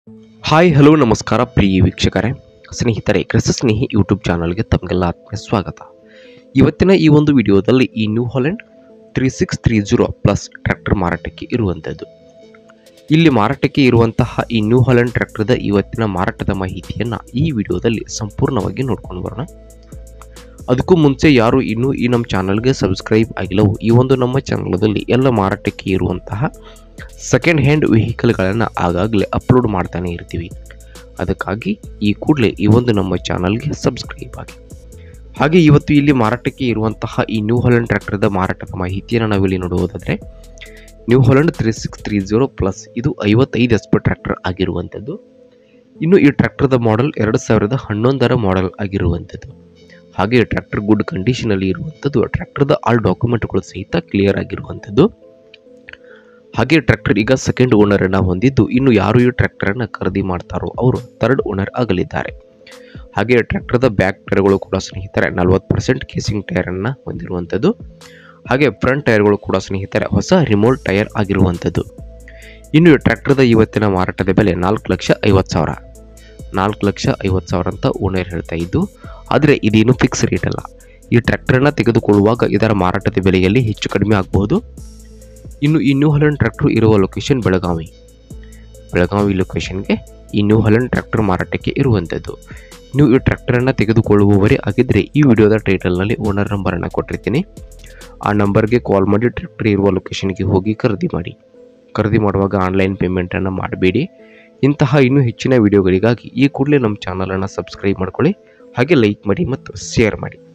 hi hello ನಮಸ್ಕಾರ ಪ್ರಿಯ ವೀಕ್ಷಕರೇ ಸ್ನೇಹಿತರೆ ಕೃಷಿ ಸ್ನೇಹಿ ಯೂಟ್ಯೂಬ್ ಚಾನಲ್ಗೆ ತಮಗೆಲ್ಲ ಆತ್ಮೀಯ ಸ್ವಾಗತ ಇವತ್ತಿನ ಈ ಒಂದು ವಿಡಿಯೋದಲ್ಲಿ ಈ New Holland three six three zero plus tractor ಮಾರಾಟಕ್ಕೆ ಇರುವಂಥದ್ದು ಇಲ್ಲಿ ಮಾರಾಟಕ್ಕೆ ಇರುವಂತಹ ಈ ನ್ಯೂ ಹಾಲೆಂಡ್ ಟ್ರ್ಯಾಕ್ಟರ್ದ ಇವತ್ತಿನ ಮಾರಾಟದ ಮಾಹಿತಿಯನ್ನು ಈ ವಿಡಿಯೋದಲ್ಲಿ ಸಂಪೂರ್ಣವಾಗಿ ನೋಡ್ಕೊಂಡು ಬರೋಣ ಅದಕ್ಕೂ ಮುಂಚೆ ಯಾರು ಇನ್ನೂ ಈ ನಮ್ಮ ಚಾನಲ್ಗೆ ಸಬ್ಸ್ಕ್ರೈಬ್ ಆಗಿಲ್ಲವೋ ಈ ಒಂದು ನಮ್ಮ ಚಾನಲದಲ್ಲಿ ಎಲ್ಲ ಮಾರಾಟಕ್ಕೆ ಇರುವಂತಹ ಸೆಕೆಂಡ್ ಹ್ಯಾಂಡ್ ವೆಹಿಕಲ್ಗಳನ್ನು ಆಗಾಗಲೇ ಅಪ್ಲೋಡ್ ಮಾಡ್ತಾನೆ ಇರ್ತೀವಿ ಅದಕ್ಕಾಗಿ ಈ ಕೂಡಲೇ ಈ ಒಂದು ನಮ್ಮ ಚಾನಲ್ಗೆ ಸಬ್ಸ್ಕ್ರೈಬ್ ಆಗಿ ಹಾಗೆ ಇವತ್ತು ಇಲ್ಲಿ ಮಾರಾಟಕ್ಕೆ ಇರುವಂತಹ ಈ ನ್ಯೂ ಹಾಲೆಂಡ್ ಟ್ರ್ಯಾಕ್ಟರ್ದ ಮಾರಾಟದ ಮಾಹಿತಿಯನ್ನು ನಾವಿಲ್ಲಿ ನೋಡುವುದಾದರೆ New Holland three six three zero plus ಇದು ಐವತ್ತೈದು ಎಸ್ ಪಿ ಟ್ರ್ಯಾಕ್ಟರ್ ಆಗಿರುವಂಥದ್ದು ಇನ್ನು ಈ ಟ್ರ್ಯಾಕ್ಟರ್ದ ಮಾಡೆಲ್ ಎರಡು ಸಾವಿರದ ಹನ್ನೊಂದರ ಮಾಡೆಲ್ ಆಗಿರುವಂಥದ್ದು ಹಾಗೆ ಟ್ರ್ಯಾಕ್ಟರ್ ಗುಡ್ ಕಂಡೀಷನಲ್ಲಿ ಇರುವಂಥದ್ದು ಟ್ರ್ಯಾಕ್ಟರ್ದ ಆಲ್ ಡಾಕ್ಯುಮೆಂಟ್ಗಳು ಸಹಿತ ಕ್ಲಿಯರ್ ಆಗಿರುವಂಥದ್ದು ಹಾಗೆ ಟ್ರ್ಯಾಕ್ಟರ್ ಈಗ ಸೆಕೆಂಡ್ ಓನರನ್ನು ಹೊಂದಿದ್ದು ಇನ್ನು ಯಾರು ಈ ಟ್ರ್ಯಾಕ್ಟರನ್ನು ಖರೀದಿ ಮಾಡ್ತಾರೋ ಅವರು ಥರ್ಡ್ ಓನರ್ ಆಗಲಿದ್ದಾರೆ ಹಾಗೆ ಟ್ರ್ಯಾಕ್ಟರ್ದ ಬ್ಯಾಕ್ ಟೈರ್ಗಳು ಕೂಡ ಸ್ನೇಹಿತರೆ ನಲ್ವತ್ತು ಪರ್ಸೆಂಟ್ ಕೇಸಿಂಗ್ ಟೈರನ್ನು ಹೊಂದಿರುವಂಥದ್ದು ಹಾಗೆ ಫ್ರಂಟ್ ಟೈರ್ಗಳು ಕೂಡ ಸ್ನೇಹಿತರೆ ಹೊಸ ರಿಮೋಟ್ ಟೈರ್ ಆಗಿರುವಂಥದ್ದು ಇನ್ನು ಈ ಟ್ರ್ಯಾಕ್ಟರ್ದ ಇವತ್ತಿನ ಮಾರಾಟದ ಬೆಲೆ ನಾಲ್ಕು ಲಕ್ಷ ಐವತ್ತು ಸಾವಿರ ನಾಲ್ಕು ಲಕ್ಷ ಐವತ್ತು ಸಾವಿರ ಅಂತ ಓನರ್ ಹೇಳ್ತಾ ಇದ್ದು ಆದರೆ ಇದೇನು ಫಿಕ್ಸ್ ರೇಟ್ ಅಲ್ಲ ಈ ಟ್ರ್ಯಾಕ್ಟರನ್ನು ತೆಗೆದುಕೊಳ್ಳುವಾಗ ಇದರ ಮಾರಾಟದ ಬೆಲೆಯಲ್ಲಿ ಹೆಚ್ಚು ಕಡಿಮೆ ಆಗಬಹುದು ಇನ್ನು ಈ ನ್ಯೂ ಹಾಲೆಂಡ್ ಟ್ರ್ಯಾಕ್ಟರ್ ಇರುವ ಲೊಕೇಶನ್ ಬೆಳಗಾವಿ ಬೆಳಗಾವಿ ಲೊಕೇಶನ್ಗೆ ಈ ನ್ಯೂ ಹಾಲೆಂಡ್ ಟ್ರ್ಯಾಕ್ಟರ್ ಮಾರಾಟಕ್ಕೆ ಇರುವಂಥದ್ದು ನೀವು ಈ ಟ್ರ್ಯಾಕ್ಟರನ್ನು ತೆಗೆದುಕೊಳ್ಳುವವರೇ ಆಗಿದ್ದರೆ ಈ ವಿಡಿಯೋದ ಟೈಟಲ್ನಲ್ಲಿ ಓನರ್ ನಂಬರನ್ನು ಕೊಟ್ಟಿರ್ತೀನಿ ಆ ನಂಬರ್ಗೆ ಕಾಲ್ ಮಾಡಿ ಟ್ರ್ಯಾಕ್ಟರ್ ಇರುವ ಲೊಕೇಶನ್ಗೆ ಹೋಗಿ ಖರೀದಿ ಮಾಡಿ ಖರೀದಿ ಮಾಡುವಾಗ ಆನ್ಲೈನ್ ಪೇಮೆಂಟನ್ನು ಮಾಡಬೇಡಿ ಇಂತಹ ಇನ್ನೂ ಹೆಚ್ಚಿನ ವಿಡಿಯೋಗಳಿಗಾಗಿ ಈ ಕೂಡಲೇ ನಮ್ಮ ಚಾನಲನ್ನು ಸಬ್ಸ್ಕ್ರೈಬ್ ಮಾಡ್ಕೊಳ್ಳಿ ಹಾಗೆ ಲೈಕ್ ಮಾಡಿ ಮತ್ತು ಶೇರ್ ಮಾಡಿ